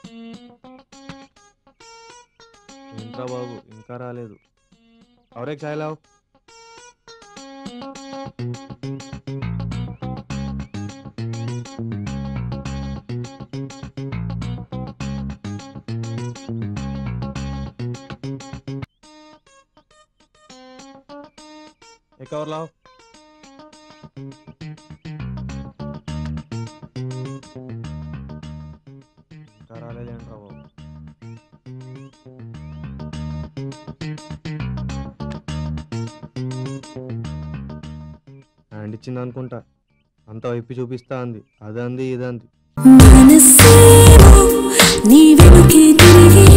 ఏంట్రా బాబు ఇంకా రాలేదు అవరే చాయ్ లావ్ एक और लाओ ఇంకా రాలేదేంట్రా బాబు హ్యాండ్ ఇచ్చింది అనుకుంటా అంత వైపు చూపిస్తా అంది అదంది ఇదంది మనసేమో నీ వెనుకే తిరిగి